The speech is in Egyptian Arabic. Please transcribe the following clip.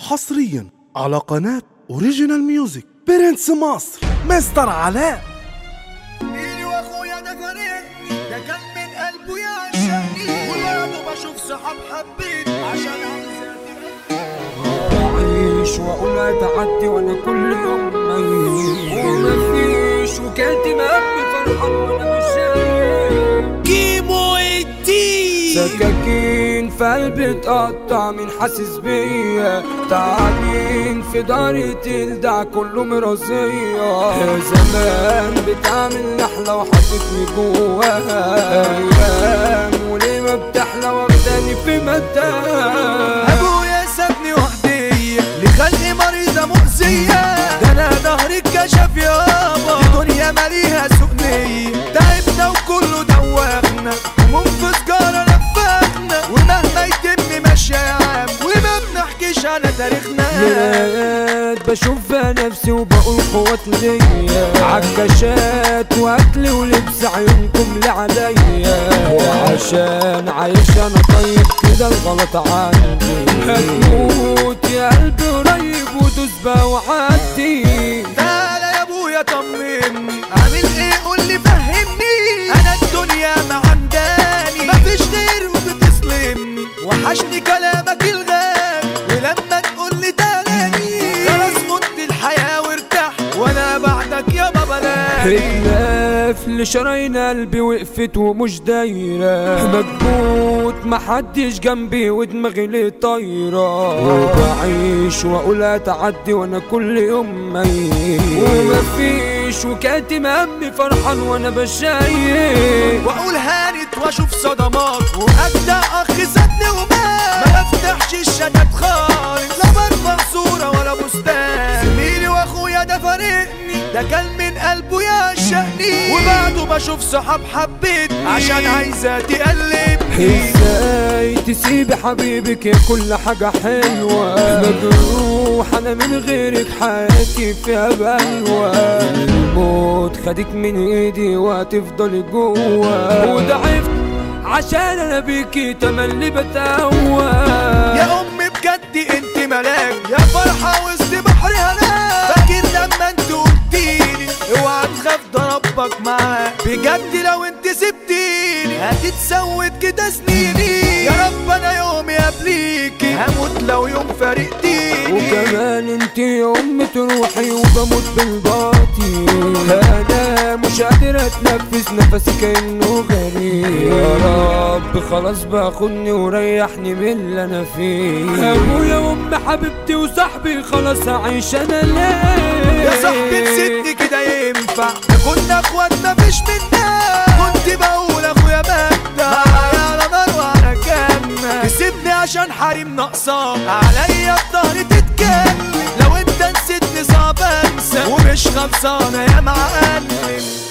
حصريا على قناة اوريجينال ميوزك برنس مصر مستر علاء إيدي واخويا ده فريقني ده كان من قلبه يعشقني وبرضه بشوف صحاب حبيت عشان عايزاتي بعيش واقول اتعدي وانا كل يوم ميت ومفيش وكاتم قلبي فرحان وانا مش شايف كيمو الدين سكاكين في قلبي اتقطع من حاسس بيا تعبين في داري تلدع كله مرضية زمان بتعمل نحلة وحطتني جواها ايام وليه ما بتحلى واخداني في متاهة ابويا سابني وحدي لخلقي مريضة مؤذية ده انا ظهري اتكشف يابا الدنيا ماليها سؤنية تعبنا وكله دوخنا هموم في سجارة لفخنا ومهما يتم ماشية يا عم وما بنحكيش على تاريخنا مرايات بشوف فيها نفسي وبقول قوات ليا عكاشات واكل ولبس عيونكم لعليا وعشان عايش انا طيب كده الغلط عندي هتموت يا قلبي قريب ودوس بقى وعدي تعالى يا ابويا طمني عامل ايه قول لي فهمني انا الدنيا معنداني مفيش غير وبتسلمني وحشني كلامك الغالي ولما تقول لي تاني خلاص مت الحياه وارتاح وانا بعدك يا بابا لاني خلاف لشرايين قلبي وقفت ومش دايرة مكبوت محدش جنبي ودماغي ليه طايرة وبعيش واقول اتعدي وانا كل يوم ميت ومفيش وكاتم همي فرحان وانا بشايف واقول هانت واشوف صدمات واجدع اخ سابني ومات ما بفتحش الشتات خالص لا برفع صورة ولا بستان زميلي واخويا ده فارقني ده كان من قلبه يعشقني وبعده بشوف صحاب حبيت عشان عايزة تقلبني ازاي تسيبي حبيبك يا كل حاجة حلوة مجروح انا من غيرك حياتي فيها بلوى الموت خدك من ايدي وهتفضلي جوا وضعفت عشان انا بيكي تملي بتقوى يا امي بجد انت ملاك يا فرحة وسط بحر هلاك فاكر لما انت قلتيلي اوعى تخاف ده ربك معاك بجد لو انت سبتيني هتتسود كده سنيني يا رب انا يوم قبليكي هموت لو يوم فارقتيني وكمان انت يا ام تروحي وبموت بالباطي انا مش قادر اتنفس نفسي كانه غريب يا رب خلاص باخدني وريحني من اللي انا فيه ابويا وام حبيبتي وصاحبي خلاص اعيش انا ليه يا صاحبي نسيتني كده ينفع كنا اخوات مفيش منا كنت بقول اخويا مجدة معايا على نار وعلى جنة كسبني عشان حريم ناقصة عليا بظهري تتكلم لو انت نسيتني صعب انسى ومش خلصانة يا معلم